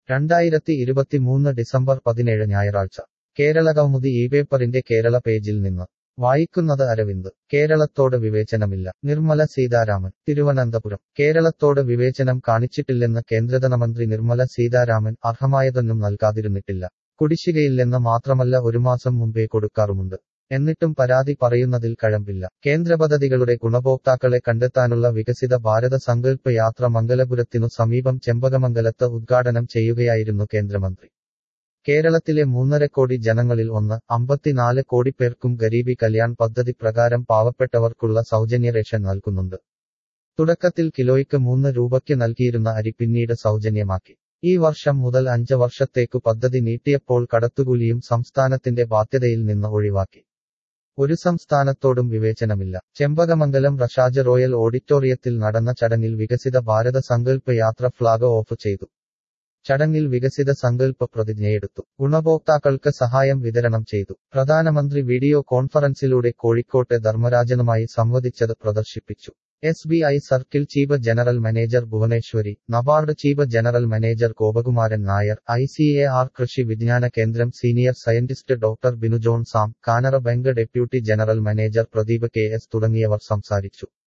രണ്ടായിരത്തി ഇരുപത്തിമൂന്ന് ഡിസംബർ പതിനേഴ് ഞായറാഴ്ച കേരളകൗമുദി ഈ പേപ്പറിന്റെ കേരള പേജിൽ നിന്ന് വായിക്കുന്നത് അരവിന്ദ് കേരളത്തോട് വിവേചനമില്ല നിർമ്മല സീതാരാമൻ തിരുവനന്തപുരം കേരളത്തോട് വിവേചനം കാണിച്ചിട്ടില്ലെന്ന് കേന്ദ്രധനമന്ത്രി നിർമ്മല സീതാരാമൻ അർഹമായതൊന്നും നൽകാതിരുന്നിട്ടില്ല കുടിശ്ശികയില്ലെന്ന് മാത്രമല്ല ഒരു മാസം മുമ്പേ കൊടുക്കാറുമുണ്ട് എന്നിട്ടും പരാതി പറയുന്നതിൽ കഴമ്പില്ല കേന്ദ്ര പദ്ധതികളുടെ ഗുണഭോക്താക്കളെ കണ്ടെത്താനുള്ള വികസിത ഭാരത സങ്കല്പ യാത്ര മംഗലപുരത്തിനു സമീപം ചെമ്പകമംഗലത്ത് ഉദ്ഘാടനം ചെയ്യുകയായിരുന്നു കേന്ദ്രമന്ത്രി കേരളത്തിലെ മൂന്നര കോടി ജനങ്ങളിൽ ഒന്ന് അമ്പത്തിനാല് കോടി പേർക്കും ഗരീബി കല്യാൺ പദ്ധതി പ്രകാരം പാവപ്പെട്ടവർക്കുള്ള സൗജന്യ റേഷൻ നൽകുന്നുണ്ട് തുടക്കത്തിൽ കിലോയ്ക്ക് മൂന്ന് രൂപയ്ക്ക് നൽകിയിരുന്ന അരി പിന്നീട് സൗജന്യമാക്കി ഈ വർഷം മുതൽ അഞ്ച് വർഷത്തേക്കു പദ്ധതി നീട്ടിയപ്പോൾ കടത്തുകൂലിയും സംസ്ഥാനത്തിന്റെ ബാധ്യതയിൽ നിന്ന് ഒഴിവാക്കി ഒരു സംസ്ഥാനത്തോടും വിവേചനമില്ല ചെമ്പകമംഗലം റഷാജ് റോയൽ ഓഡിറ്റോറിയത്തിൽ നടന്ന ചടങ്ങിൽ വികസിത ഭാരത സങ്കല്പ യാത്ര ഫ്ളാഗ് ഓഫ് ചെയ്തു ചടങ്ങിൽ വികസിത സങ്കല്പ പ്രതിജ്ഞയെടുത്തു ഗുണഭോക്താക്കൾക്ക് സഹായം വിതരണം ചെയ്തു പ്രധാനമന്ത്രി വീഡിയോ കോൺഫറൻസിലൂടെ കോഴിക്കോട്ടെ ധർമ്മരാജനുമായി സംവദിച്ചത് പ്രദർശിപ്പിച്ചു S B I circle chief general manager Bhuvaneswari NABARD chief general manager Gopakumaran Nair I C A R കൃഷി വിജ്ഞാന കേന്ദ്രം senior scientist doctor Binu John Sam Canara bank deputy general manager Pradeep K S തുടങ്ങിയവർ സംസാരിച്ചു